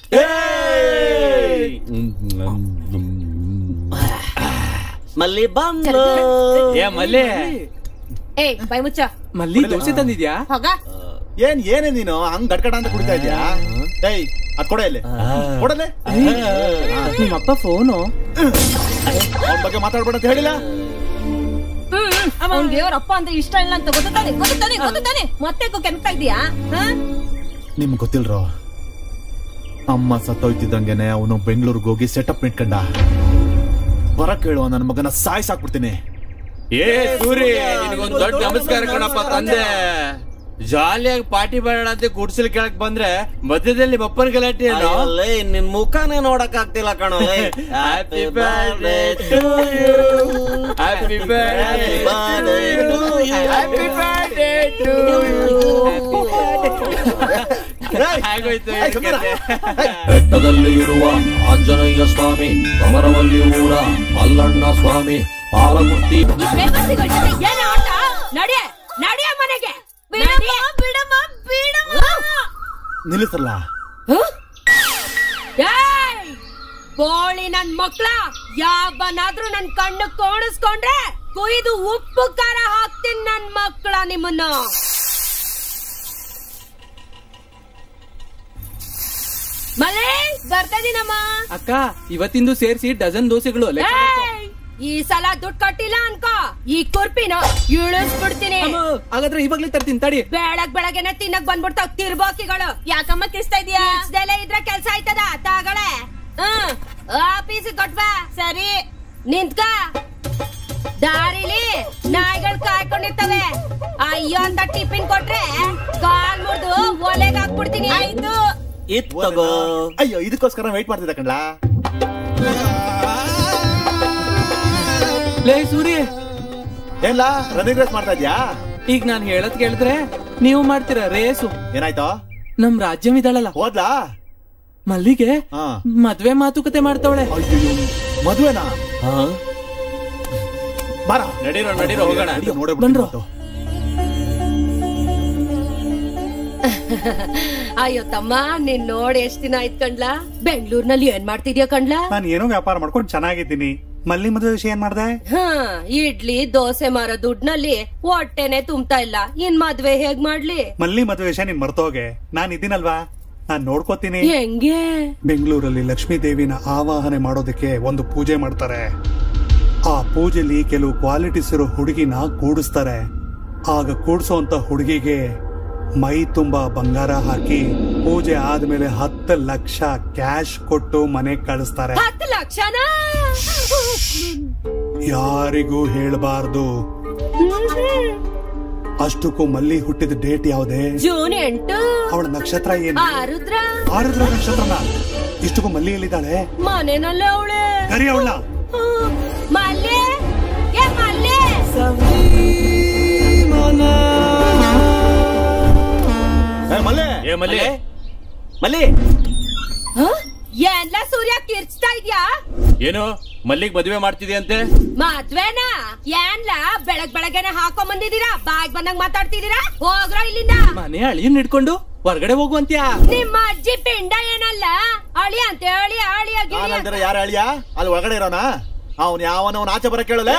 ಮಲ್ಲಿ ಬಂದು ಏ ಮಲ್ಲಿ ಏ ಬೈ ಮುಚ್ಚ ಮಲ್ಲಿ ದೋಸೆ ತಂದಿದ್ಯಾ ಹೋಗ ಏನ್ ಏನೇ ನೀನು ಹಂಗ್ ಗಟ್ಕಟ ಅಂತ ಕುಡಿತಾ ಇದ್ಯಾ ಏಯ್ ಅದ್ ಕೊಡ ಇಲ್ಲಿ ಕೊಡಲೆ ನಿಮ್ಮಪ್ಪ ಫೋನು ಅವನ ಬಗ್ಗೆ ಮಾತಾಡ್ಬೇಡ ಅಂತ ಹೇಳಿಲ್ಲ ಅವ್ನ್ಗೆ ಅವ್ರ ಅಪ್ಪ ಅಂದ್ರೆ ಇಷ್ಟ ಇಲ್ಲ ಅಂತ ಗೊತ್ತಾನೆ ಗೊತ್ತಾನೆ ಗೊತ್ತಾನೆ ಮತ್ತೆ ಕೆಮ್ತಾ ಇದೀಯಾ ಹಾ? ನಿಮ್ಗೆ ಗೊತ್ತಿಲ್ರೋ ಅಮ್ಮ ಸತ್ತೋಯ್ತಿದ್ದಂಗೆನೆ ಅವನು ಬೆಂಗಳೂರಿಗೆ ಹೋಗಿ ಸೆಟಪ್ ಇಟ್ಕೊಂಡ ಬರಕ್ ಹೇಳುವ ನನ್ನ ಮಗನ ಸಾಯ್ಸಾಕ್ಬಿಡ್ತೀನಿ ಏ ಸೂರಿ ನಿನಗೊಂದ್ ದೊಡ್ಡ ನಮಸ್ಕಾರ ಕಣಪ್ಪ ತಂದೆ ಜಾಲಿಯಾಗಿ ಪಾರ್ಟಿ ಮಾಡೋಣ ಅಂತ ಗುಡ್ಸಲ್ ಕೆಳಕ್ ಬಂದ್ರೆ ಮಧ್ಯದಲ್ಲಿ ಬಪ್ಪನ್ ಗಲಾಟೆ ಏನೋ ಅಲ್ಲೇ ನಿನ್ ಮುಖನೇ ನೋಡಕ್ ಆಗ್ತಿಲ್ಲ ಕಣೋ happy birthday to you happy birthday happy birthday to ಆಗೋಯ್ತು ಈ ಕತೆ. ಬೆಟ್ಟದಲ್ಲಿ ಇರುವ ಆಂಜನೇಯ ಸ್ವಾಮಿ ಕಮರವಲ್ಲಿ ಊರ ಮಲ್ಲಣ್ಣ ಸ್ವಾಮಿ ಪಾಲಮೂರ್ತಿ ಬೇಕಂತಿಗಳ ಜೊತೆ ಏನೇ ಆಟ ನಡಿಯ ನಡಿಯ ಮನೆಗೆ ಬಿಡಮ್ಮ ಬಿಡಮ್ಮ ಬಿಡಮ್ಮ ನಿಲ್ಲಿಸಲ್ಲ ಏಯ್! ಬೋಳಿ ನನ್ ಮಕ್ಳ ಯಾವನಾದ್ರೂ ನನ್ ಕಣ್ಣು ಕೋಣಿಸ್ಕೊಂಡ್ರೆ ಕುಯ್ದು ಉಪ್ಪು ಖಾರ ಹಾಕ್ತೀನಿ ನನ್ ಮಕ್ಳ ನಿಮ್ಮನ್ನ ಮಲೆ ಬರ್ತಾ ಇದೀನಮ್ಮ ಅಕ್ಕ ಇವತ್ತಿಂದು ಸೇರಿಸಿ ಡಜನ್ ದೋಸೆಗಳು ಲೆಕ್ಕ ಹಾಕೋ. ಏಯ್! ಈ ಸಲ ದುಡ್ಡು ಕೊಟ್ಟಿಲ್ಲ ಅನ್ಕೋ ಈ ಕುರ್ಪಿನ ಇಳಿಸ್ಬಿಡ್ತೀನಿ ಅಮ್ಮ, ಹಾಗಾದ್ರೆ ಇವಾಗ್ಲೇ ತರ್ತೀನಿ ತಡಿ ಬೆಳಗ್ ಬೆಳಗ್ಗೆನೆ ತಿನ್ನಕ್ ಬಂದ್ಬಿಡ್ತಾವ್ ತಿರ್ಬೋಕಿಗಳು ಯಾಕಮ್ಮ ಕಿಸ್ತಾ ಇದೀಯಾ ಕಿಸ್ದೆಲೆ ಇದ್ರೆ ಕೆಲ್ಸ ಆಯ್ತದ ತಾಗಳೆ ಹ್ಮ್ ಆಫೀಸ್ ಕೊಟ್ವಾ ಸರಿ ನಿಂತ್ಕ ದಾರಿಲಿ ನಾಯಿಗಳು ಕಾಯ್ಕೊಂಡಿರ್ತವೆ ಅಯ್ಯೋ ಅಂತ ಟಿಫಿನ್ ಕೊಟ್ರೆ ಕಾಲ್ ಮುರಿದು ಒಲೆಗ್ ಹಾಕ್ಬಿಡ್ತೀನಿ ಆಯ್ತು ಇತ್ ತಗೋ ಅಯ್ಯೋ ಇದಕ್ಕೋಸ್ಕರ ವೆಯ್ಟ್ ಮಾಡ್ತಿದ್ದ ಕಣ್ಲಾ ಲೇ ಸೂರಿ ಏನ್ಲಾ ರನ್ನಿಂಗ್ ರೇಸ್ ಮಾಡ್ತಾ ಇದ್ಯಾ ಈಗ ನಾನ್ ಹೇಳದ್ ಕೇಳಿದ್ರೆ ನೀವು ಮಾಡ್ತೀರಾ ರೇಸು ಏನಾಯ್ತು ನಮ್ ರಾಜ್ಯಂ ಇದಾಳಲ್ಲ ಹೋದ್ಲಾ ಮಲ್ಲಿಗೆ ಹಾ ಮದ್ವೆ ಮಾತುಕತೆ ಮಾಡ್ತಾವಳೆ ಅಯ್ಯೋ ಮದುವೆನಾ ಬಾರ ನಡೀರೋ ನಡೀರೋ ಹೋಗೋಣ ನೋಡೇ ಬನ್ರೋ. ಅಯ್ಯೋ ತಮ್ಮ ನಿನ್ ನೋಡಿ ಎಷ್ಟ್ ದಿನ ಆಯ್ತ್ ಕಣ್ಲಾ ಬೆಂಗಳೂರಿನಲ್ಲಿ ಏನ್ ಮಾಡ್ತಿದ್ಯಾ ಕಣ್ಲಾ ನಾನು ಏನೋ ವ್ಯಾಪಾರ ಮಾಡ್ಕೊಂಡು ಚೆನ್ನಾಗಿದ್ದೀನಿ ಮಲ್ಲಿ ಮದುವೆ ವಿಷಯ ಏನ್ ಮಾಡ್ದೆ ಹ ಇಡ್ಲಿ ದೋಸೆ ಮಾರೋ ದುಡ್ನಲ್ಲಿ ಹೊಟ್ಟೆನೆ ತುಂಬ್ತಾ ಇಲ್ಲ ಇನ್ ಮದ್ವೆ ಹೇಗ್ ಮಾಡ್ಲಿ ಮಲ್ಲಿ ಮದುವೆ ವಿಷಯ ನೀನ್ ಮರ್ತೋಗೆ ನಾನ್ ಇದ್ದೀನಲ್ವಾ ನಾನ್ ನೋಡ್ಕೋತೀನಿ ಹೆಂಗೆ ಬೆಂಗಳೂರಲ್ಲಿ ಲಕ್ಷ್ಮೀ ದೇವಿನ ಆವಾಹನೆ ಮಾಡೋದಕ್ಕೆ ಒಂದು ಪೂಜೆ ಮಾಡ್ತಾರೆ ಆ ಪೂಜೆಲಿ ಕೆಲವು ಕ್ವಾಲಿಟೀಸ್ ಇರೋ ಹುಡುಗಿನ ಕೂಡಿಸ್ತಾರೆ ಆಗ ಕೂಡ್ಸೋಂತ ಹುಡುಗಿಗೆ ಮೈ ತುಂಬಾ ಬಂಗಾರ ಹಾಕಿ ಪೂಜೆ ಆದ್ಮೇಲೆ ಹತ್ತು ಲಕ್ಷ ಕ್ಯಾಶ್ ಕೊಟ್ಟು ಮನೆ ಕಳಿಸ್ತಾರೆ ಹತ್ತು ಲಕ್ಷನಾ ಯಾರಿಗೂ ಹೇಳ್ಬಾರ್ದು ಅಷ್ಟಕ್ಕೂ ಮಲ್ಲಿ ಹುಟ್ಟಿದ ಡೇಟ್ ಯಾವ್ದೇ ಜೂನ್ ಎಂಟು ಅವಳ ನಕ್ಷತ್ರ ಏನು ಆರುದ್ರ ಆರುದ್ರ ನಕ್ಷತ್ರನ ಇಷ್ಟಕ್ಕೂ ಮಲ್ಲಿ ಎಲ್ಲಿದ್ದಾಳೆ ಮನೆನಲ್ಲ ಅವಳೆ ಕರಿ ಅವಳ ಮಲ್ಲೆ ಏ ಮಲ್ಲೆ ಏ, ಮಲ್ಲೆ ಏ ಮಲ್ಲಿ ಮಲ್ಲಿ ಹ? ಎಲ್ಲ ಸೂರ್ಯ ಕಿರ್ಚ್ತಾ ಇದ್ಯಾ ಏನು ಮಲ್ಲಿಗ್ ಮದುವೆ ಮಾಡ್ತಿದ್ಯಂತೆ ಮದ್ವೆನಾ ಏನ್ಲ ಬೆಳಗ್ ಬೆಳಗ್ಗೆನೆ ಹಾಕೊಂಡ್ ಬಂದಿದೀರಾ ಬಾಯ್ ಬಂದಂಗ್ ಮಾತಾಡ್ತಿದೀರಾ ಹೋಗ್ರ ಇಲ್ಲಿಂದ ಮನೆ ಅಳಿಯನ್ ಹಿಡ್ಕೊಂಡು ಹೊರಗಡೆ ಹೋಗುವಂತ್ಯಾ ನಿಮ್ಮ ಅಜ್ಜಿ ಪಿಂಡ ಏನಲ್ಲ ಅಳಿ ಅಂತ ಹೇಳಿ ಅಳಿಯ ಗಿಳಿ ಅಂತ. ನಾನಂದ್ರೆ ಯಾರ ಅಳಿಯ ಅಲ್ಲಿ ಒಳಗಡೆ ಇರೋನ ಅವನ್ ಯಾವನ ಅವ್ನ ಆಚೆ ಬರ ಕೇಳಲ್ಲ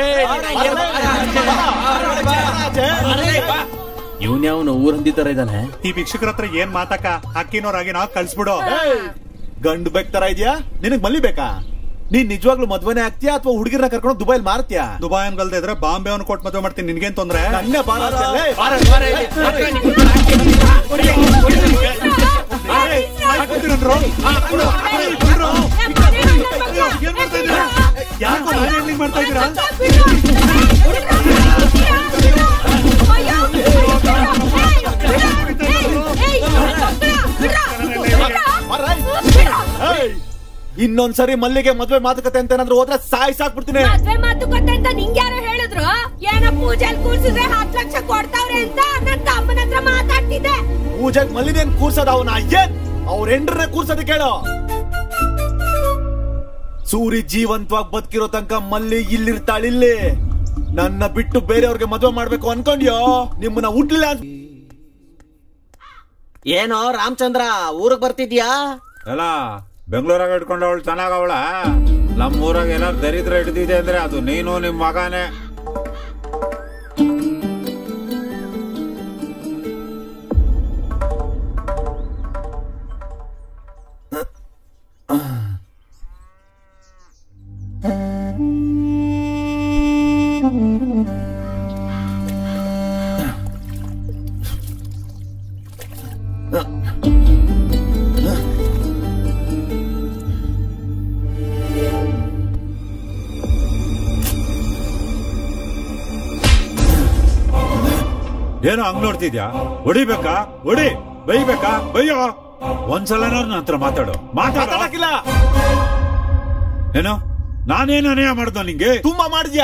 ಇವ್ನ ಯಾವನು ಊರ್ ಹಂದಿ ತರ ಇದ್ದಾನೆ ಈ ಭಿಕ್ಷುಕರ ಹತ್ರ ಏನ್ ಮಾತಕ್ಕ ಅಕ್ಕಿನೋರಾಗಿ ನಾವು ಕಳ್ಸ್ಬಿಡು ಗಂಡು ಬೇಕ್ ತರ ಇದ್ಯಾ ನಿನಗ್ ಮಲ್ಲಿ ಬೇಕಾ ನೀನ್ ನಿಜವಾಗ್ಲೂ ಮದ್ವೆನೆ ಆಗ್ತೀಯಾ ಅಥವಾ ಹುಡುಗಿರ್ನ ಕರ್ಕೊಂಡು ದುಬೈಲ್ ಮಾರ್ತೀಯಾ ದುಬಾಯ್ ಅನ್ಗಲ್ದೆ ಇದ್ರೆ ಬಾಂಬೆ ಅವ್ನು ಕೊಟ್ಟು ಮದುವೆ ಮಾಡ್ತೀನಿ ನಿನ್ಗೇನ್ ತೊಂದ್ರೆ ನನ್ನೇ ಬಾರ ಅಂತಲೇ. ಹಾಕ್ಬಿಟ್ಟಿರೋನ್ರು. ಏ, ಮನೆ ನನ್ನ ಮಗ. ಏನ್ ಮಾಡ್ತಾ ಇದ್ದೀರಾ? ಯಾಕೋ ನಾನ್ handling ಮಾಡ್ತಾ ಇದ್ದೀರಾ ಅಯ್ಯೋ, ಏಯ್, ಬಾರ. ಏಯ್, ಇನ್ನೊಂದ್ಸರಿ ಮಲ್ಲಿಗೆ ಮದ್ವೆ ಮಾತುಕತೆ ಅಂತ ಏನಾದ್ರು ಹೋದ್ರೆ ಸಾಯ್ ಸಾಕ್ಬಿಡ್ತೀನಿ ಮದ್ವೆ ಮಾತುಕತೆ ಅಂತ ನಿಂಗ್ಯಾರು ಹೇಳಿದ್ರು ಏನೋ ಪೂಜೆಲ್ ಕೂರ್ಸಿದ್ರೆ ಹತ್ತು ಲಕ್ಷ ಕೊಡ್ತಾವ್ರೆ ಅಂತ ನನ್ ತಮ್ಮನ ಹತ್ರ ಮಾತಾಡ್ತಿದ್ದೆ ಪೂಜೆಗ್ ಮಲ್ಲಿನೇನ್ ಕೂರ್ಸೋದ ಅವನ ಏನ್ ಅವ್ರ ಹೆಂಡ್ರನ್ನೇ ಕೂರ್ಸೋದ್ ಕೇಳು ಸೂರಿ ಜೀವಂತವಾಗಿ ಬದುಕಿರೋ ತನಕ ಮಲ್ಲಿ ಇಲ್ಲಿರ್ತಾಳಿಲ್ಲಿ ನನ್ನ ಬಿಟ್ಟು ಬೇರೆಯವ್ರಿಗೆ ಮದ್ವೆ ಮಾಡ್ಬೇಕು ಅನ್ಕೊಂಡ್ಯೋ ನಿಮ್ಮನ್ನ ಹುಟ್ಲಿಲ್ಲ ಅಂತ ಏನೋ ರಾಮಚಂದ್ರ ಊರಿಗೆ ಬರ್ತಿದ್ಯಾ ಎಲ್ಲ ಬೆಂಗಳೂರಾಗ ಇಟ್ಕೊಂಡು ಅವಳು ಚೆನ್ನಾಗವಳ ನಮ್ಮೂರಾಗ ಏನಾರು ದರಿದ್ರ ಹಿಡ್ದಿದೆ ಅಂದ್ರೆ ಅದು ನೀನು ನಿಮ್ ಮಗನೇ ಏನೋ ಹಂಗ್ ನೋಡ್ತಿದ್ಯಾ ಹೊಡಿಬೇಕಾ ಹೊಡಿ ಬೈಬೇಕಾ ಬೈಯೋ ಒಂದ್ಸಲ ನನ್ನ ಹತ್ರ ಮಾತಾಡು ಮಾತಾಡ ಮಾತಾಡಕ್ಕಿಲ್ಲ ಏನೋ ನಾನೇನು ಅನ್ಯಾಯ ಮಾಡ್ದ ನಿಂಗೆ ತುಂಬಾ ಮಾಡಿದ್ಯಾ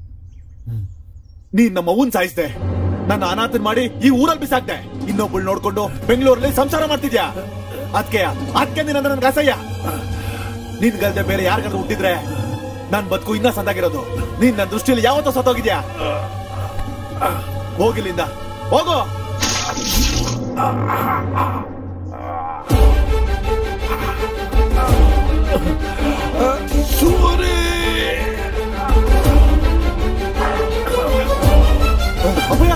ನೀನ್ ನಮ್ಮ ಅವ್ವನ್ ಸಾಯಿಸ್ದೆ ನನ್ನ ಅನಾಥನ್ ಮಾಡಿ ಈ ಊರಲ್ಲಿ ಬಿಸಾಕ್ದೆ ಇನ್ನೊಬ್ಬಳು ನೋಡ್ಕೊಂಡು ಬೆಂಗಳೂರಲ್ಲಿ ಸಂಸಾರ ಮಾಡ್ತಿದ್ಯಾ ಅದಕ್ಕೆ ಅದಕ್ಕೆ ನಿನ್ನ ನನ್ಗೆ ಅಸಹ್ಯ ನಿನ್ ಗಲ್ದೆ ಬೇರೆ ಯಾರಿಗಾದ್ರೂ ಹುಟ್ಟಿದ್ರೆ ನನ್ ಬದುಕು ಇನ್ನ ಸಂದಾಗಿರೋದು ನೀನ್ ನನ್ನ ದೃಷ್ಟಿಯಲ್ಲಿ ಯಾವತ್ತೋ ಸತ್ತೋಗಿದ್ಯಾ ಹೋಗಿಲ್ಲಿಂದ ಹೋಗು ಅಪ್ಪಯ್ಯ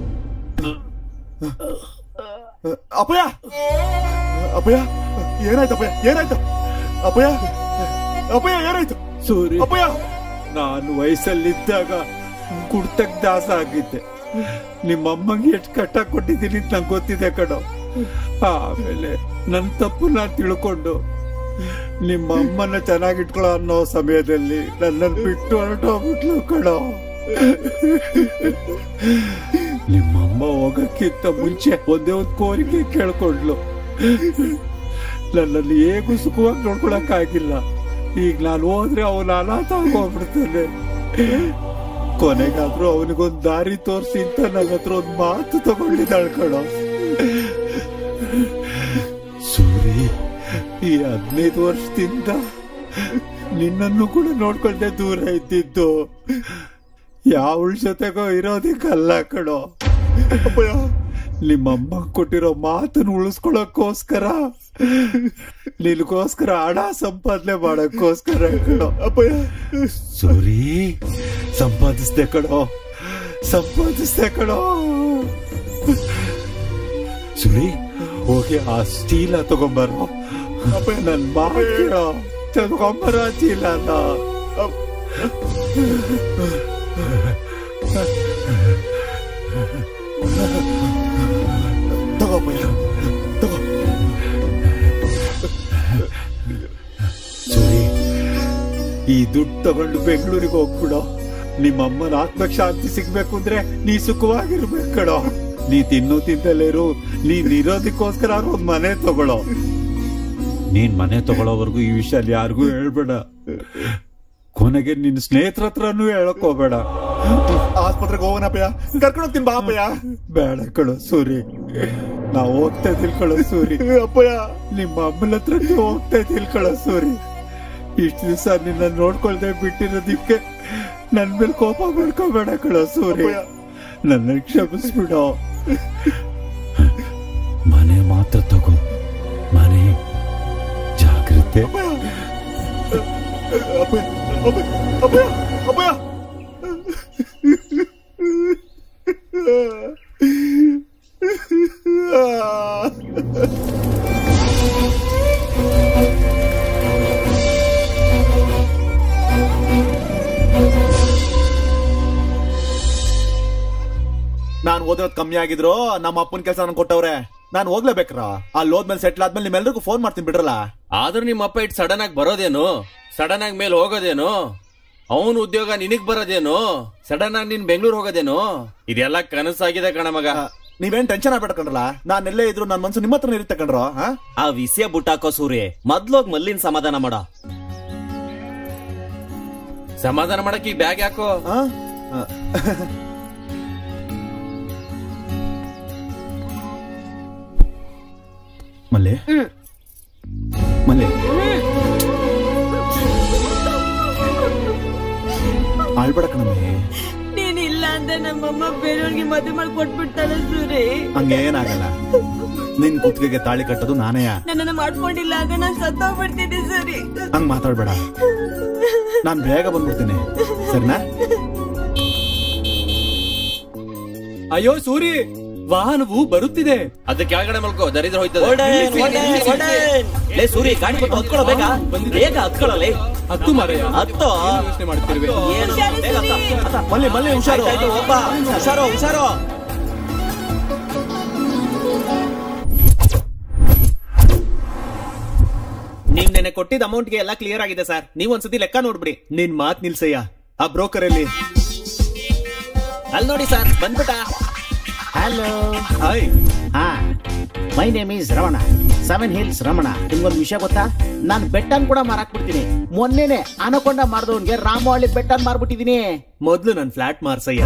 ಅಪ್ಪಯ್ಯ ಅಪ್ಪಯ್ಯ ಏನಾಯ್ತು ಅಪ್ಪಯ್ಯ ಏನಾಯ್ತು ಅಪ್ಪಯ್ಯ ಅಪ್ಪಯ್ಯ ಏನಾಯ್ತು ಸೂರಿ ಅಪ್ಪಯ್ಯ ನಾನು ವಯಸ್ಸಲ್ಲಿದ್ದಾಗ ಕುಡ್ತಕ್ ದಾಸ ಆಗಿದ್ದೆ ನಿಮ್ಮಮ್ಮಂಗೆ ಎಷ್ಟು ಕಟ್ಟ ಕೊಟ್ಟಿದ್ದೀನಿ ಅಂತ ನಂಗೆ ಗೊತ್ತಿದೆ ಕಣೋ ಆಮೇಲೆ ನನ್ನ ತಪ್ಪು ನಾನು ತಿಳ್ಕೊಂಡು ನಿಮ್ಮ ಅಮ್ಮನ ಚೆನ್ನಾಗಿಟ್ಕೊಳ್ಳೋ ಅನ್ನೋ ಸಮಯದಲ್ಲಿ ನನ್ನನ್ನು ಬಿಟ್ಟು ಹೊರಟೋಗ್ಬಿಟ್ಲು ಕಣೋ ನಿಮ್ಮಮ್ಮ ಹೋಗಕ್ಕಿಂತ ಮುಂಚೆ ಒಂದೇ ಒಂದು ಕೋರಿಕೆ ಕೇಳ್ಕೊಂಡ್ಲು ನನ್ನನ್ನು ಹೇಗೂ ಸುಖವಾಗಿ ನೋಡ್ಕೊಳಕ್ಕಾಗಿಲ್ಲ ಈಗ ನಾನು ಹೋದ್ರೆ ಅವನ ಅನಾಥ ಆಗೋಗ್ಬಿಡ್ತಾನೆ ಕೊನೆಗಾದ್ರೂ ಅವನಿಗೊಂದ್ ದಾರಿ ತೋರಿಸಿ ಅಂತ ನನ್ನ ಹತ್ರ ಒಂದ್ ಮಾತು ತಗೊಂಡಿದ್ದಾಳ್ ಕಣೋ ಸೂರಿ ಈ ಹದಿನೈದು ವರ್ಷದಿಂದ ನಿನ್ನನ್ನು ಕೂಡ ನೋಡ್ಕೊಂಡೆ ದೂರ ಇದ್ದಿದ್ದು ಯಾವಳ ಜೊತೆಗೋ ಇರೋದಕ್ಕಲ್ಲ ಕಣೋ ಅಪ್ಪಯ್ಯ ನಿಮ್ಮಮ್ಮ ಕೊಟ್ಟಿರೋ ಮಾತನ್ನು ಉಳಿಸ್ಕೊಳಕ್ಕೋಸ್ಕರ ನಿನಗೋಸ್ಕರ ಹಣ ಸಂಪಾದನೆ ಮಾಡಕ್ಕೋಸ್ಕರ ಕಣೋ ಅಪ್ಪಯ್ಯ ಸೂರಿ ಸಂಪಾದಿಸ್ದೆ ಕಣೋ ಸಂಪಾದಿಸ್ದೆ ಕಣೋ ಸುರಿ ಹೋಗಿ ಆ ಚೀಲ ತಗೊಂಬರೋ ಅಪ್ಪ ನನ್ ಮಾತು ಕೇಳೋ ತಗೊಂಬರ ಚೀಲನ ತಗೋ ಅಪ್ಪಯ್ಯ ತಗೋ ಸುರಿ ಈ ದುಡ್ಡು ತಗೊಂಡು ಬೆಂಗಳೂರಿಗೆ ಹೋಗ್ಬಿಡೋ ನಿಮ್ಮಮ್ಮನ ಆತ್ಮಕ್ ಶಾಂತಿ ಸಿಗ್ಬೇಕು ಅಂದ್ರೆ ನೀ ಸುಖವಾಗಿರ್ಬೇಕು ಕಣೋ ನೀ ತಿನ್ನು ತಿಂದಲೇರು ನೀನ್ ಇರೋದಕ್ಕೋಸ್ಕರ ಒಂದ್ ಮನೆ ತಗೊಳ್ಳೋ ನೀನ್ ಮನೆ ತಗೊಳ್ಳೋವರೆಗೂ ಈ ವಿಷಯ ಯಾರಿಗೂ ಹೇಳ್ಬೇಡ ಕೊನೆಗೆ ನಿನ್ ಸ್ನೇಹಿತರ ಹತ್ರನೂ ಹೇಳಕ್ ಹೋಗ್ಬೇಡ ಆಸ್ಪತ್ರೆಗೆ ಹೋಗೋಣ ಅಪ್ಪಯ್ಯ ಕರ್ಕೊಂಡು ಹೋಗ್ತೀನಿ ಬಾ ಅಪ್ಪಯ್ಯ ಬೇಡ ಕಣೋ ಸೂರಿ ನಾವು ಹೋಗ್ತಾ ತಿಳ್ಕೊಳ್ಳೋ ಸೂರಿ ಅಪ್ಪಯ್ಯ ನಿಮ್ಮ ಅಮ್ಮನ ಹತ್ರ ನೀವು ಹೋಗ್ತಾ ತಿಳ್ಕೊಳ್ಳೋ ಸೂರಿ ಇಷ್ಟು ದಿವಸ ನಿನ್ನ ನೋಡ್ಕೊಳ್ದೆ ಬಿಟ್ಟಿರೋದಿಕ್ಕೆ ನನ್ ಮೇಲೆ ಕೋಪ ಮಾಡ್ಕೋಬೇಡ ಕಳೋ ಸೂರಿ ಅಪ್ಪಯ್ಯ. ನನ್ನ ಕ್ಷಮಿಸ್ಬಿಡೋ ಮನೆ ಮಾತ್ರ ತಗೋ ಮನೆ ಜಾಗ್ರತೆ ಅಪ್ಪಯ್ಯ ಅಪ್ಪಯ್ಯ ಅಪ್ಪಯ್ಯ ಅಪ್ಪಯ್ಯ ನಾನ್ ಓದಿರೋದ್ ಕಮ್ಮಿ ಆಗಿದ್ರು ನಮ್ಮ ಅಪ್ಪನ ಕೆಲಸ ನನ್ ಕೊಟ್ಟವ್ರೆ ನಾನ್ ಹೋಗ್ಲೇಬೇಕ್ರ ಅಲ್ಲಿ ಹೋದ್ಮೇಲೆ ಸೆಟ್ಲ್ ಆದ್ಮೇಲೆ ನಿಮ್ಮೆಲ್ರಿಗೂ ಫೋನ್ ಮಾಡ್ತೀನಿ ಬಿಡ್ರಲ್ಲ ಆದ್ರೂ ನಿಮ್ಮ ಅಪ್ಪ ಇಟ್ ಸಡನ್ ಆಗಿ ಬರೋದೇನು ಸಡನ್ ಆಗಿ ಮೇಲೆ ಹೋಗೋದೇನು ಅವನ್ ಉದ್ಯೋಗ ನಿನಗ್ ಬರೋದೇನು ಸಡನ್ ಆಗಿ ನೀನ್ ಬೆಂಗಳೂರು ಹೋಗೋದೇನು ಇದೆಲ್ಲ ಕನಸಾಗಿದೆ ಕಣ ಮಗ ಆ, ನೀವೇನ್ ಟೆನ್ಷನ್ ಆಗ್ಬೇಡ ಕಣ್ರಲ್ಲ ನಾನ್ ಎಲ್ಲೇ ಇದ್ರು ನನ್ ಮನ್ಸು ನಿಮ್ಮ ಹತ್ರನೇ ಇರುತ್ತೆ ಕಣ್ರೋ ಹಾ ಆ ವಿಷಯ ಬುಟ್ಟಾಕೋ ಸೂರ್ಯ ಮೊದ್ಲೋಗ್ ಮಲ್ಲಿನ ಸಮಾಧಾನ ಮಾಡೋ ಸಮಾಧಾನ ಮಾಡಕ್ ಈ ಬ್ಯಾಗ್ ಯಾಕೋ ಆ? ಆ. ಮಲ್ಲೆ ಮಲ್ಲೆ ಆಳ್ಬೇಡ ಕಣಮ್ಮೆ ನೀನ್ ಇಲ್ಲ ಅಂದ್ರೆ ನಮ್ಮಮ್ಮ ಬೇರೆಯವ್ರಿಗೆ ಮದುವೆ ಮಾಡಿ ಕೊಟ್ಬಿಡ್ತಾಳೆ ಸೂರಿ ಹಂಗೇನಾಗಲ್ಲ ನಿನ್ ಕುತ್ತಿಗೆಗೆ ತಾಳಿ ಕಟ್ಟೋದು ನಾನೇ ನನ್ನನ್ನ ಮಾಡ್ಕೊಂಡಿಲ್ಲ ಆಗ ನಾನ್ ಸತ್ತೋಗ್ಬಿಡ್ತಿದ್ದೆ ಸರಿ ಹಂಗ್ ಮಾತಾಡ್ಬೇಡ ನಾನ್ ಬೇಗ ಬಂದ್ಬಿಡ್ತೀನಿ ಸರಿನಾ ಅಯ್ಯೋ ಸೂರಿ ವಾಹನವು ಬರುತ್ತಿದೆ ಅದ ಕೆಳಗಡೆ ಮಲ್ಕೋ ದರಿದ್ರ ಹೋಯ್ತದೆ ಓಡೇನ್, ಓಡೇನ್, ಓಡೇನ್. ಲೇ ಸೂರಿ ಗಾಡಿ ಕೊಟ್ಟು ಹತ್ಕೊಳ್ಳೋ ಬೇಗ ಬೇಗ ಹತ್ಕೊಳ್ಳಲೇ ಹತ್ತು ಮಾರಯ್ಯ ಹತ್ತೋ ಏನು ಯೋಚನೆ ಮಾಡ್ತಿರ್ವೆ ಏನು ಬೇಗ ಹತ್ತ, ಹತ್ತ. ಮಲ್ಲಿ ಮಲ್ಲಿ ಹುಷಾರು ಆಯ್ತಾಯ್ತು, ಒಬ್ಬ ಹುಷಾರು ಹುಷಾರು ನೀವ್ ನೆನೆ ಕೊಟ್ಟಿದ್ದ ಅಮೌಂಟ್ಗೆ ಎಲ್ಲ ಕ್ಲಿಯರ್ ಆಗಿದೆ ಸರ್ ನೀವ್ ಒಂದ್ಸತಿ ಲೆಕ್ಕ ನೋಡ್ಬಿಡಿ ನಿನ್ ಮಾತ್ ನಿಲ್ಸಯ್ಯ ಆ ಬ್ರೋಕರ್ ಅಲ್ಲಿ ಅಲ್ಲಿ ನೋಡಿ ಸರ್ ಬಂದ್ಬಿಟ್ಟ ಹಲೋ ಹಾಯ್ ಹಾ my name is Ramana seven hills Ramana ನಿಮ್ಗೊಂದು ವಿಷಯ ಗೊತ್ತಾ ನಾನು ಬೆಟ್ಟನ್ ಕೂಡ ಮಾರಾಕ್ ಬಿಡ್ತೀನಿ ಮೊನ್ನೆನೆ ಅನಕೊಂಡ ಮಾರ್ದವನ್ಗೆ ರಾಮವಳ್ಳಿ ಬೆಟ್ಟನ್ ಮಾರ್ಬಿಟ್ಟಿದೀನಿ ಮೊದ್ಲು ನನ್ ಫ್ಲಾಟ್ ಮಾರ್ಸಯ್ಯ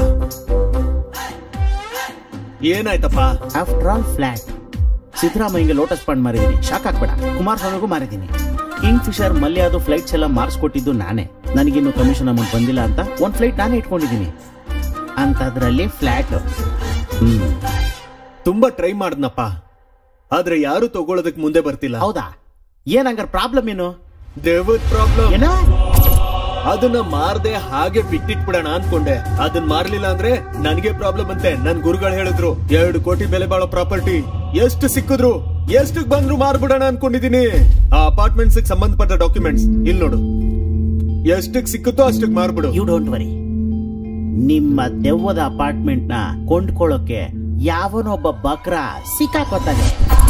ಏನಾಯ್ತಪ್ಪ ಆಫ್ಟರ್ ಆಲ್ ಫ್ಲಾಟ್ ಸಿದ್ದರಾಮಯ್ಯಗೆ ಲೋಟಸ್ ಫಂಡ್ ಮಾರಿದೀನಿ ಶಾಕ್ ಆಗ್ಬೇಡ ಕುಮಾರಸ್ವಾಮಿಗೂ ಮಾರಿದೀನಿ ಕಿಂಗ್ ಫಿಶರ್ ಮಲ್ಯಾದು ಫ್ಲೈಟ್ಸ್ ಎಲ್ಲ ಮಾರ್ಸ್ಕೊಟ್ಟಿದ್ದು ನಾನೇ ನನಗಿನ್ನು ಕಮಿಷನ್ ಅಮೌಂಟ್ ಬಂದಿಲ್ಲ ಅಂತ ಒಂದ್ ಫ್ಲೈಟ್ ನಾನೇ ಇಟ್ಕೊಂಡಿದ್ದೀನಿ ಅಂತದ್ರಲ್ಲಿ ಫ್ಲಾಟ್ ಹ್ಮ್ ತುಂಬಾ ಟ್ರೈ ಮಾಡ್ದನಪ್ಪ ಆದ್ರೆ ಯಾರು ತಗೊಳ್ಳೋದಕ್ ಮುಂದೆ ಬರ್ತಿಲ್ಲ ಹೌದಾ ಏನಂಗಾರ ಪ್ರಾಬ್ಲಮ್ ಏನು ದೇವದ್ ಪ್ರಾಬ್ಲಮ್ ಏನೋ ಅದನ್ನ ಮಾರ್ದೆ ಹಾಗೆ ಬಿಟ್ಟಿಟ್ಬಿಡೋಣ ಅನ್ಕೊಂಡೆ ಅದನ್ನ ಮಾರ್ಲಿಲ್ಲ ಅಂದ್ರೆ ನನಗೆ ಪ್ರಾಬ್ಲಮ್ ಅಂತೆ ನನ್ ಗುರುಗಳು ಹೇಳಿದ್ರು ಎರಡು ಕೋಟಿ ಬೆಲೆ ಬಾಳೋ ಪ್ರಾಪರ್ಟಿ ಎಷ್ಟು ಸಿಕ್ಕಿದ್ರು ಎಷ್ಟಕ್ ಬಂದ್ರು ಮಾರ್ಬಿಡೋಣ ಅನ್ಕೊಂಡಿದೀನಿ ಆ ಅಪಾರ್ಟ್ಮೆಂಟ್ಸ್ ಸಂಬಂಧಪಟ್ಟ ಡಾಕ್ಯುಮೆಂಟ್ಸ್ ಇಲ್ಲಿ ನೋಡು ಎಷ್ಟಕ್ ಸಿಕ್ಕುತ್ತೋ ಅಷ್ಟಕ್ ಮಾರ್ಬಿಡು ಯು ಡೋಂಟ್ ವರಿ ನಿಮ್ಮ ದೆವ್ವದ ಅಪಾರ್ಟ್ಮೆಂಟ್ ನ ಕೊಂಡ್ಕೊಳ್ಳೋಕೆ ಯಾವನೊಬ್ಬ ಬಕ್ರ ಸಿಕ್ಕಾಕೋತಾನೆ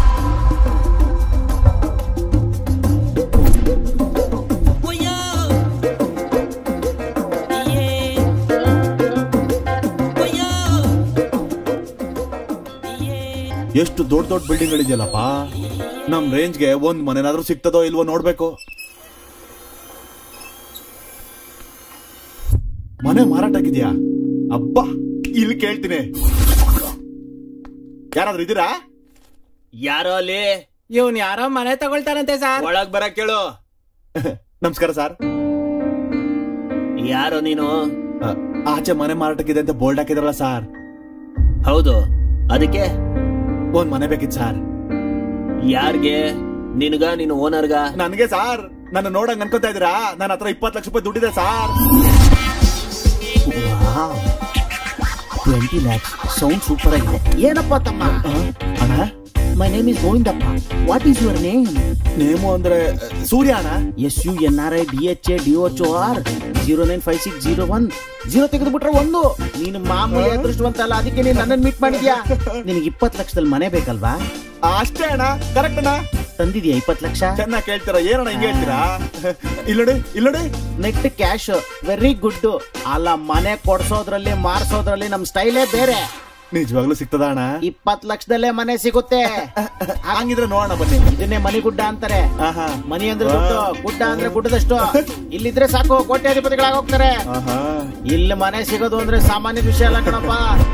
ಎಷ್ಟು ದೊಡ್ಡ ದೊಡ್ಡ ಬಿಲ್ಡಿಂಗ್ ಗಳಿದೆಯಲ್ಲಪ್ಪ ನಮ್ ರೇಂಜ್ಗೆ ಒಂದ್ ಮನೆನಾದ್ರೂ ಸಿಗ್ತದೋ ಇಲ್ವೋ ನೋಡ್ಬೇಕು ಮನೆ ಮಾರಾಟಕ್ಕಿದ್ಯಾ ಅಬ್ಬಾ ಇಲ್ಲಿ ಕೇಳ್ತೀನಿ ಯಾರಾದ್ರೂ ಇದೀರಾ ಯಾರೋ ಅಲ್ಲಿ ಇವನ್ ಯಾರೋ ಮನೆ ತಗೊಳ್ತಾರಂತೆ ಸರ್ ಒಳಗ್ ಬರಕ್ ಕೇಳು ನಮಸ್ಕಾರ ಸರ್ ಯಾರೋ ನೀನು ಆಚೆ ಮನೆ ಮಾರಾಟಕ್ಕಿದೆ ಅಂತ ಬೋಲ್ಡ್ ಹಾಕಿದ್ರಲ್ಲ ಸರ್ ಹೌದು ಅದಕ್ಕೆ ಒಂದ್ ಮನೆ ಬೇಕಿತ್ತು ಸರ್ ಯಾರ್ಗೆ ನಿನ್ಗ ನೀನು ಓನರ್ಗ ನನಗೆ ಸಾರ್ ನನ್ನ ನೋಡಂಗ್ ಅನ್ಕೋತಾ ಇದೀರಾ ನನ್ನ ಹತ್ರ ಇಪ್ಪತ್ತು ಲಕ್ಷ ರೂಪಾಯಿ ದುಡ್ಡಿದೆ sir twenty lakhs sound super ಆಗಿದೆ ಏನಪ್ಪ ತಮ್ಮ ಅಣ್ಣ my name is Govindappa what is your name name ಅಂದ್ರೆ ಸೂರ್ಯ ಅಣ್ಣ S U N R I D H A D H O R zero nine five six zero one zero ತೆಗೆದು ಬಿಟ್ರೆ ಒಂದು ನೀನು ಮಾಮೂಲಿ ಅದೃಷ್ಟವಂತ ಅಲ್ಲ ಅದಕ್ಕೆ ನೀನು ನನ್ನನ್ನು ಮೀಟ್ ಮಾಡಿದ್ಯಾ ನಿನಗೆ ಇಪ್ಪತ್ತು ಲಕ್ಷದಲ್ಲಿ ಮನೆ ಬೇಕಲ್ವಾ ಅಷ್ಟೇ ಅಣ್ಣ ಕರೆಕ್ಟ್ ಅಣ್ಣ ತಂದಿದ್ಯಾ ಇಪ್ಪತ್ತು ಲಕ್ಷ ಚೆನ್ನಾಗ್ ಕೇಳ್ತೀರಾ ಏನಣ್ಣ ಹಿಂಗೆ ಹೇಳ್ತೀರಾ ಇಲ್ಲೋಡಿ ಇಲ್ಲೋಡಿ ನೆಟ್ ಕ್ಯಾಶ್ ವೆರಿ ಗುಡ್ ಅಲ್ಲ ಮನೆ ಕೊಡ್ಸೋದ್ರಲ್ಲಿ ಮಾರ್ಸೋದ್ರಲ್ಲಿ ನಮ್ ಸ್ಟೈಲೇ ಬೇರೆ ನಿಜವಾಗ್ಲೂ ಸಿಗ್ತದ ಅಣ್ಣ ಇಪ್ಪತ್ ಲಕ್ಷದಲ್ಲೇ ಮನೆ ಸಿಗುತ್ತೆ ಹಂಗಿದ್ರೆ ನೋಡೋಣ ಬನ್ನಿ ಇದನ್ನೇ ಮನಿ ಗುಡ್ಡ ಅಂತಾರೆ ಆಹಾ ಮನಿ ಅಂದ್ರೆ ದುಡ್ಡು ಗುಡ್ಡ ಅಂದ್ರೆ ಗುಡ್ಡದಷ್ಟು ಇಲ್ಲಿದ್ರೆ ಸಾಕು ಕೋಟ್ಯಾಧಿಪತಿಗಳಾಗೋಗ್ತಾರೆ ಆಹಾ ಇಲ್ಲಿ ಮನೆ ಸಿಗೋದು ಅಂದ್ರೆ ಸಾಮಾನ್ಯ ವಿಷಯ ಅಲ್ಲ ಕಣಪ್ಪ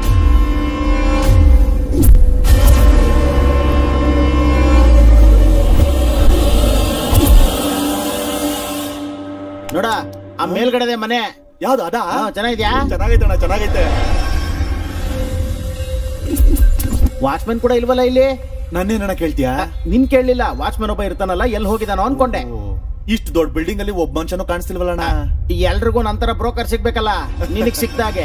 ನೋಡ ಆ ಮೇಲ್ಗಡೆ ಮನೆ ಯಾವ್ದು ಅದಾ ಹಾ, ಚೆನ್ನಾಗಿದ್ಯಾ ಚೆನ್ನಾಗೈತೆ ಅಣ್ಣ ಚೆನ್ನಾಗೈತೆ ವಾಚ್ಮನ್ ಕೂಡ ಇಲ್ವಲ್ಲ ಇಲ್ಲಿ ನನ್ನೇನಣ್ಣ ಕೇಳ್ತೀಯಾ ನಿನ್ ಕೇಳಲಿಲ್ಲ ವಾಚ್ಮನ್ ಒಬ್ಬ ಇರ್ತಾನಲ್ಲ ಎಲ್ಲಿ ಹೋಗಿದಾನೋ ಅನ್ಕೊಂಡೆ ಇಷ್ಟು ದೊಡ್ಡ ಬಿಲ್ಡಿಂಗ್ ಅಲ್ಲಿ ಒಬ್ಬ ಮನುಷ್ಯನೂ ಕಾಣಿಸ್ತಿಲ್ವಲ್ಲಣ್ಣ ಎಲ್ರಿಗೂ ನಂತರ ಬ್ರೋಕರ್ ಸಿಗ್ಬೇಕಲ್ಲ ನಿನಗ್ ಸಿಕ್ತಾಗೆ